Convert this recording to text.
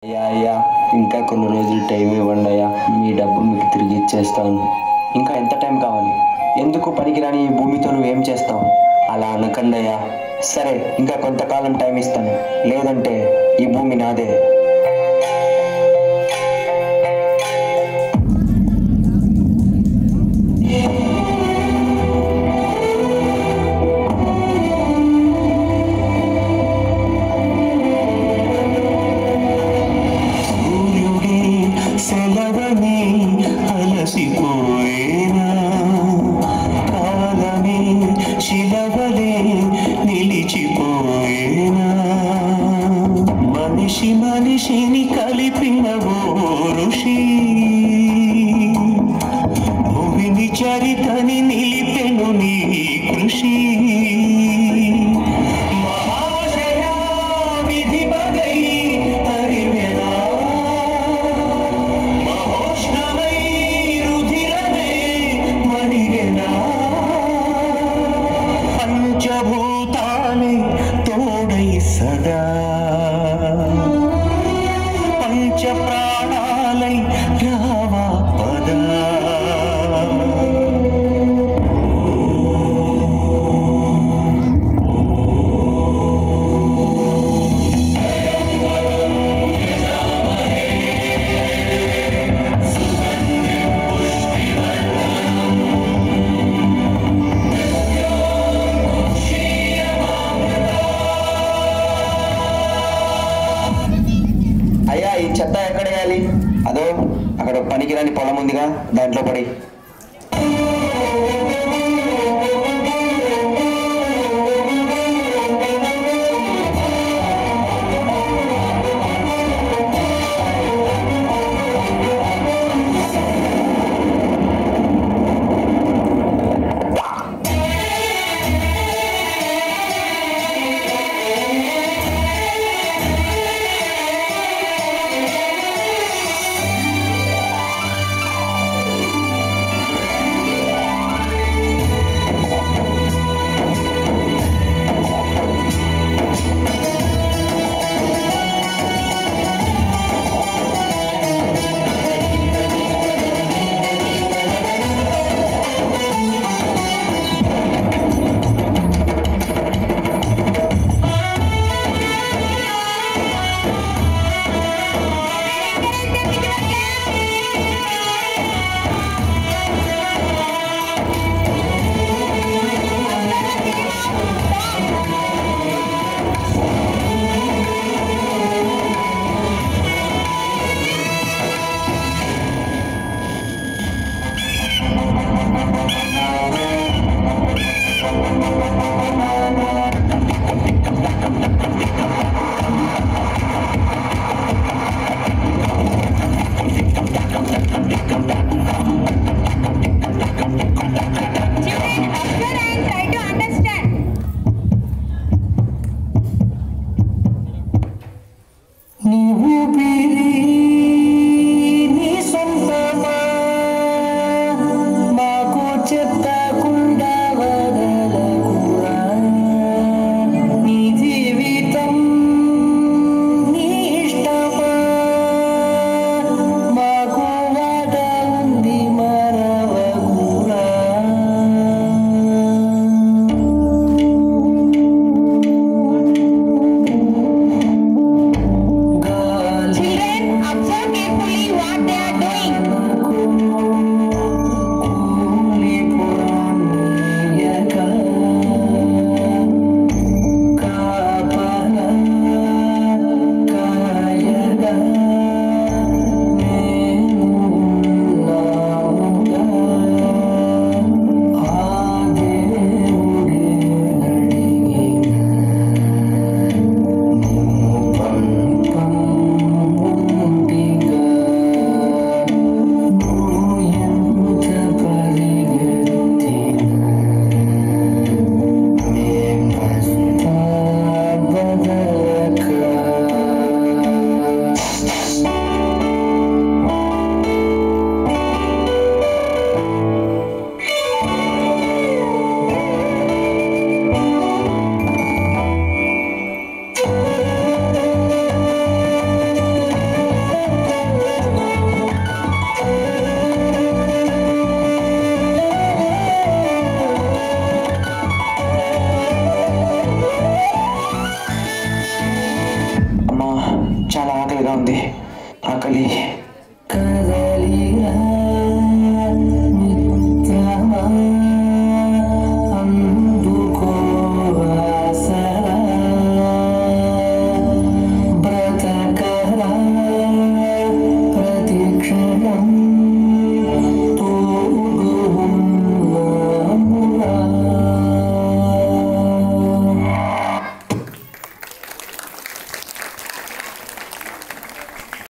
అయ్యా అయ్యా ఇంకా కొన్ని రోజులు టైం ఇవ్వండి అయ్యా మీ డబ్బు మీకు తిరిగి ఇచ్చేస్తాను ఇంకా ఎంత టైం కావాలి ఎందుకు పనికిరాని ఈ భూమితో నువ్వేం చేస్తావు అలా అనకండి అయ్యా సరే ఇంకా కొంతకాలం టైం ఇస్తాను లేదంటే ఈ భూమి నాదే సూర్యుడే సెలవని అలసిపోయేనా కాలమే శిలవలే నిలిచిపోయేనా మనిషి మనిషిని కలిపిన ఓ ఋషి భూమిని చరితని నిలిపెను నీ కృషి మహాశయా విధి బగై హరివెనా మహోష్ణమై రుధిరమే మణిగెనా పంచభూతాని తోడై సదా పంచ ప్రాణాలై రావా పదా అయ్యా ఈ చెత్త ఎక్కడ వేయాలి అదో అక్కడ పనికిరాని పొలం ఉందిగా దాంట్లో పడి ఉంది ఆకలి